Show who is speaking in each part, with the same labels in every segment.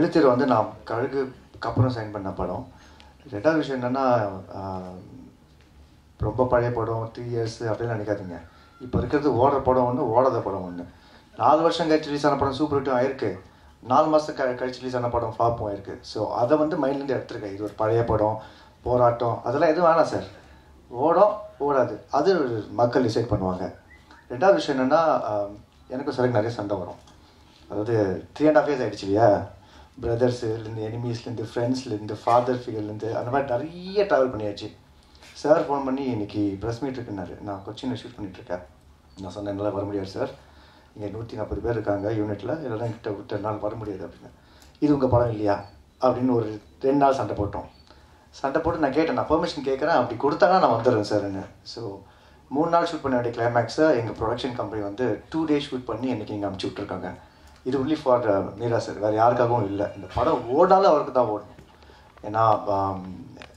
Speaker 1: வெள்ளித்திரை வந்து நான் கழுகுக்கு அப்புறம் சைன் பண்ண படம் ரெண்டாவது விஷயம் என்னென்னா ரொம்ப பழைய படம் த்ரீ இயர்ஸ் அப்படின்னு நினைக்காதீங்க இப்போ இருக்கிறது ஓடுற படம் ஒன்று ஓடாத படம் ஒன்று நாலு வருஷம் கழிச்சு ரிலீஸ் ஆன படம் சூப்பர் ஹிட்டும் ஆயிருக்கு நாலு மாதம் க கழிச்சு ரிலீஸ் ஆன படம் ஃப்ளாப்பும் ஆயிருக்கு ஸோ அதை வந்து மைண்ட்லேருந்து எடுத்துருக்கேன் இது ஒரு பழைய படம் போராட்டம் அதெல்லாம் எதுவும் வேணாம் சார் ஓடும் ஓடாது அது மக்கள் டிசைட் பண்ணுவாங்க ரெண்டாவது விஷயம் என்னென்னா எனக்கும் சிலருக்கு நிறைய சண்டை வரும் அதாவது த்ரீ அண்ட் ஹாஃப் இயர்ஸ் ஆகிடுச்சு இல்லையா பிரதர்ஸுலேருந்து எனிமீஸ்லேருந்து ஃப்ரெண்ட்ஸ்லேருந்து ஃபாதர் ஃபிகர்லேருந்து அந்த மாதிரி நிறைய ட்ராவல் பண்ணியாச்சு சார் ஃபோன் பண்ணி இன்னைக்கு ப்ரெஸ் மீட் இருக்குன்னாரு நான் கொச்சினில் ஷூட் பண்ணிகிட்ருக்கேன் நான் சொன்னேன் என்னால் வர முடியாது சார் இங்கே நூற்றி நாற்பது பேர் இருக்காங்க யூனிட்டில் இல்லைனா கிட்ட விட்டு நாள் வர முடியாது அப்படின்னு இது உங்கள் படம் இல்லையா அப்படின்னு ஒரு ரெண்டு நாள் சண்டை போட்டோம் சண்டை போட்டு நான் கேட்டேன் நான் பெர்மிஷன் கேட்குறேன் அப்படி கொடுத்தாங்கன்னா நான் வந்துடுறேன் சார்ன்னு ஸோ மூணு நாள் ஷூட் பண்ண வேண்டிய கிளைமேக்ஸை எங்கள் ப்ரொடக்ஷன் கம்பெனி வந்து டூ டேஸ் ஷூட் பண்ணி இன்றைக்கி இங்கே அமுச்சு விட்ருக்காங்க இது ஒன்லி ஃபார் மீரா சார் வேறு யாருக்காகவும் இல்லை இந்த படம் ஓடாலும் அவருக்கு தான் ஓடும் ஏன்னா ஆம்,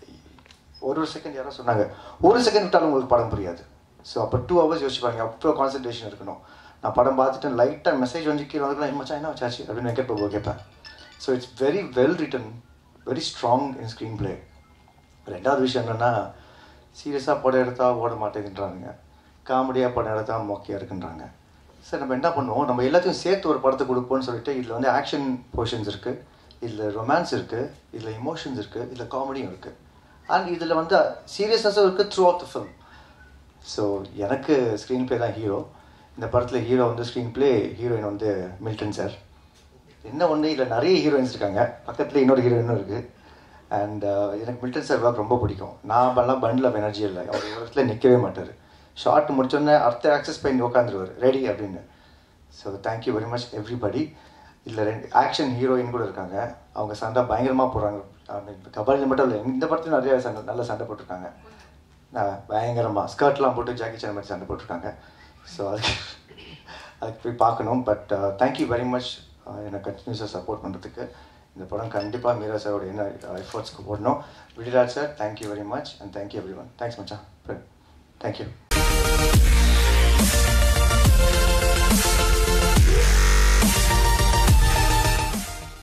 Speaker 1: ஒரு ஒரு செகண்ட் யாரோ சொன்னாங்க ஒரு செகண்ட் விட்டாலும் உங்களுக்கு படம் புரியாது ஸோ அப்போ டூ ஹவர்ஸ் யோசிப்பாங்க அவ்வளோ கான்சன்ட்ரேஷன் இருக்கணும் நான் படம் பார்த்துட்டு லைட்டாக மெசேஜ் வந்து கீழே வந்து மச்சான் என்ன வச்சாச்சு அப்படின்னு வெங்கட் பிரபு கேட்பேன் so it's very well written very strong in screenplay ரெண்டாவது விஷயம் என்னென்னா சீரியஸாக படம் எடுத்தால் ஓட மாட்டேங்குன்றாங்க காமெடியாக படம் எடுத்தால் மொக்கையாக இருக்குன்றாங்க சரி நம்ம என்ன பண்ணுவோம் நம்ம எல்லாத்தையும் சேர்த்து ஒரு படத்தை கொடுப்போம்னு சொல்லிட்டு இதில் வந்து ஆக்ஷன் போர்ஷன்ஸ் இருக்குது இதில் ரொமான்ஸ் இருக்குது இதில் இமோஷன்ஸ் இருக்குது இதில் காமெடியும் இருக்குது அண்ட் இதில் வந்து சீரியஸ்னஸும் இருக்குது throughout the film so எனக்கு ஸ்க்ரீன் ப்ளே தான் ஹீரோ இந்த படத்தில் ஹீரோ வந்து ஸ்க்ரீன் ப்ளே ஹீரோயின் வந்து மில்டன் சார் என்ன ஒன்று இதில் நிறைய ஹீரோயின்ஸ் இருக்காங்க பக்கத்தில் இன்னொரு ஹீரோயினும் இருக்குது அண்ட் எனக்கு மில்டன் சார் ஒர்க் ரொம்ப பிடிக்கும் நான் பண்ணலாம் பண்டில் எனர்ஜி இல்லை அவர் ஒரு இடத்துல நிற்கவே மாட்டார் ஷார்ட் முடிச்சோடனே அடுத்த ஆக்சஸ் பண்ணி உட்காந்துருவார் ரெடி அப்படின்னு so thank you very much everybody இதில் ரெண்டு ஆக்ஷன் ஹீரோயின் கூட இருக்காங்க அவங்க சண்டை பயங்கரமாக போடுறாங்க கபாலியில் மட்டும் இல்லை இந்த படத்துலையும் நிறைய சண்டை நல்ல சண்டை போட்டிருக்காங்க நான் பயங்கரமாக ஸ்கர்ட்லாம் போட்டு ஜாக்கி சான் மாதிரி சண்டை போட்டிருக்காங்க ஸோ அதுக்கு அதுக்கு போய் பார்க்கணும் பட் தேங்க்யூ வெரி மச் என்னை கண்டினியூஸாக சப்போர்ட் பண்ணுறதுக்கு இந்த படம் கண்டிப்பாக மீரா சாரோட என்ன எஃபர்ட்ஸ்க்கு போடணும் விடிராஜ் sir thank you very much and thank you everyone thanks மச்சான் தேங்க்யூ